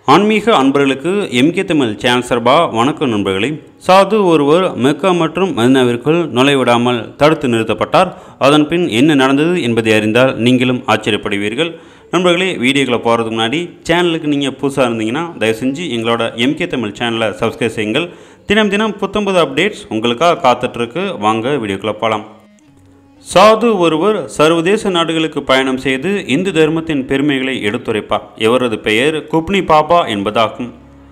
ஆன்மீக அன்பர்களுக்கு MK Tamil channel சார்பா வணக்கம் நண்பர்களே சாது ஒருவர் மெக்கா மற்றும் மதினாவிற்குள் நுழைவிடாமல் தடுத்து நிறுத்தப்பட்டார் அதன் பின் என்ன நடந்தது என்பதை அறிந்தால் நீங்களும் ஆச்சரியப்படுவீர்கள் நண்பர்களே வீடியோக்களை போகிறதுக்கு முன்னாடி சேனலுக்கு நீங்கள் புதுசாக இருந்தீங்கன்னா தயவு செஞ்சு எங்களோட எம்கே தமிழ் சேனலை சப்ஸ்கிரைப் செய்யுங்கள் தினம் தினம் புத்தம்பது அப்டேட்ஸ் உங்களுக்காக காத்துட்ருக்கு வாங்க வீடியோக்குள்ளே போகலாம் சாது ஒருவர் சர்வதேச நாடுகளுக்கு பயணம் செய்து இந்து தர்மத்தின் பெருமைகளை எடுத்துரைப்பார் இவரது பெயர் குப்னி பாபா என்பதாகும்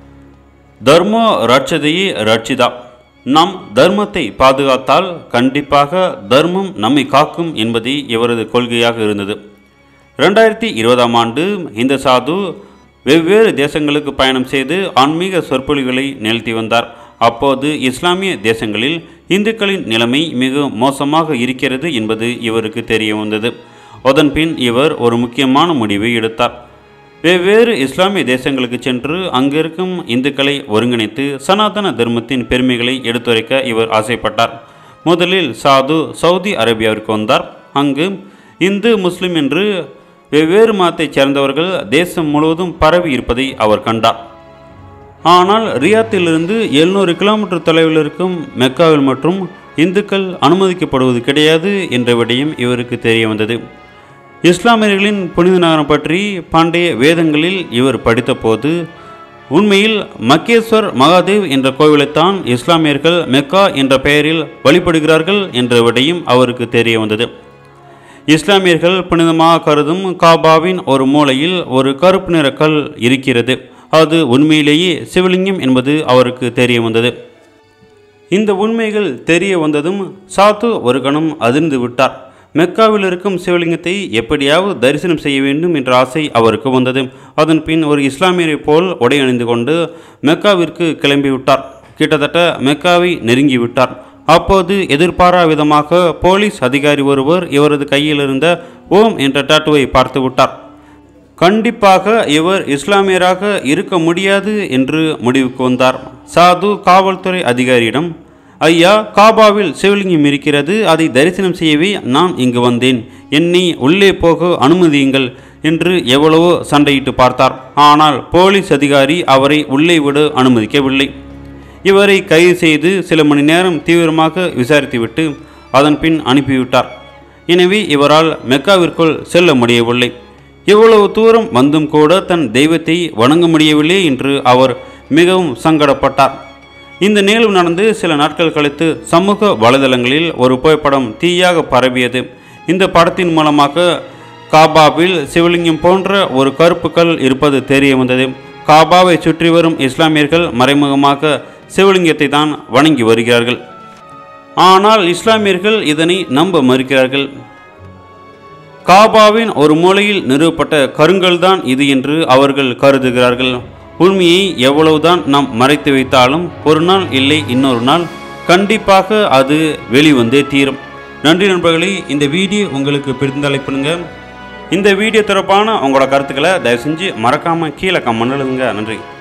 தர்மோ ரட்சதையே ரட்சிதா நாம் தர்மத்தை பாதுகாத்தால் கண்டிப்பாக தர்மம் நம்மை காக்கும் என்பதே இவரது கொள்கையாக இருந்தது ரெண்டாயிரத்தி இருபதாம் ஆண்டு இந்த சாது வெவ்வேறு தேசங்களுக்கு பயணம் செய்து ஆன்மீக சொற்பொழிவுகளை நிகழ்த்தி வந்தார் அப்போது இஸ்லாமிய தேசங்களில் இந்துக்களின் நிலைமை மிக மோசமாக இருக்கிறது என்பது இவருக்கு தெரிய வந்தது அதன்பின் இவர் ஒரு முக்கியமான முடிவை எடுத்தார் வெவ்வேறு இஸ்லாமிய தேசங்களுக்கு சென்று அங்கிருக்கும் இந்துக்களை ஒருங்கிணைத்து சனாதன தர்மத்தின் பெருமைகளை எடுத்துரைக்க இவர் ஆசைப்பட்டார் முதலில் சாது சவுதி அரேபியாவிற்கு வந்தார் அங்கு இந்து முஸ்லிம் என்று வெவ்வேறு மதத்தைச் சேர்ந்தவர்கள் தேசம் முழுவதும் பரவி இருப்பதை அவர் கண்டார் ஆனால் ரியாத்திலிருந்து எழுநூறு கிலோமீட்டர் தொலைவில் இருக்கும் மெக்காவில் மற்றும் இந்துக்கள் அனுமதிக்கப்படுவது கிடையாது என்ற விடயம் இவருக்கு தெரிய வந்தது இஸ்லாமியர்களின் புனித நகரம் பற்றி பாண்டிய வேதங்களில் இவர் படித்தபோது உண்மையில் மக்கேஸ்வர் மகாதேவ் என்ற கோவிலைத்தான் இஸ்லாமியர்கள் மெக்கா என்ற பெயரில் வழிபடுகிறார்கள் என்ற விடயம் அவருக்கு தெரிய வந்தது இஸ்லாமியர்கள் புனிதமாக கருதும் காபாவின் ஒரு மூலையில் ஒரு கருப்பு நிற கல் இருக்கிறது அது உண்மையிலேயே சிவலிங்கம் என்பது அவருக்கு தெரிய வந்தது இந்த உண்மைகள் தெரிய வந்ததும் சாத்து ஒரு கணம் அதிர்ந்து விட்டார் மெக்காவில் இருக்கும் சிவலிங்கத்தை எப்படியாவது தரிசனம் செய்ய வேண்டும் என்ற ஆசை அவருக்கு வந்தது அதன் பின் ஒரு இஸ்லாமியரை போல் உடை அணிந்து கொண்டு மெக்காவிற்கு கிளம்பி விட்டார் கிட்டத்தட்ட மெக்காவை நெருங்கி விட்டார் அப்போது எதிர்பாரா விதமாக போலீஸ் அதிகாரி ஒருவர் இவரது கையில் இருந்த ஓம் என்ற டாட்டுவை பார்த்து விட்டார் கண்டிப்பாக இவர் இஸ்லாமியராக இருக்க முடியாது என்று முடிவுக்கு வந்தார் சாது காவல்துறை அதிகாரியிடம் ஐயா காபாவில் சிவலிங்கம் இருக்கிறது அதை தரிசனம் செய்யவே நான் இங்கு வந்தேன் என்னை உள்ளே போக அனுமதியுங்கள் என்று எவ்வளவோ சண்டையிட்டு பார்த்தார் ஆனால் போலீஸ் அதிகாரி அவரை உள்ளே விட அனுமதிக்கவில்லை இவரை கைது செய்து சில மணி நேரம் தீவிரமாக விசாரித்துவிட்டு அதன் பின் அனுப்பிவிட்டார் எனவே இவரால் மெக்காவிற்குள் செல்ல முடியவில்லை இவ்வளவு தூரம் வந்தும் கூட தன் தெய்வத்தை வணங்க முடியவில்லை என்று அவர் மிகவும் சங்கடப்பட்டார் இந்த நிகழ்வு நடந்து சில நாட்கள் கழித்து சமூக வலைதளங்களில் ஒரு புகைப்படம் தீயாக பரவியது இந்த படத்தின் மூலமாக காபாவில் சிவலிங்கம் போன்ற ஒரு கருப்பு கல் இருப்பது தெரிய வந்தது காபாவை சுற்றி வரும் இஸ்லாமியர்கள் மறைமுகமாக சிவலிங்கத்தை தான் வணங்கி வருகிறார்கள் ஆனால் இஸ்லாமியர்கள் இதனை நம்ப மறுக்கிறார்கள் காபாவின் ஒரு மூலையில் நிறுவப்பட்ட கருங்கல் தான் இது என்று அவர்கள் கருதுகிறார்கள் உண்மையை எவ்வளவுதான் நாம் மறைத்து வைத்தாலும் ஒரு நாள் இல்லை இன்னொரு நாள் கண்டிப்பாக அது வெளிவந்தே தீரும் நன்றி நண்பர்களே இந்த வீடியோ உங்களுக்கு பிடிந்தாலை பண்ணுங்க இந்த வீடியோ தொடர்பான உங்களோட கருத்துக்களை தயவு செஞ்சு மறக்காமல் கீழே கமெண்ட் எழுதுங்க நன்றி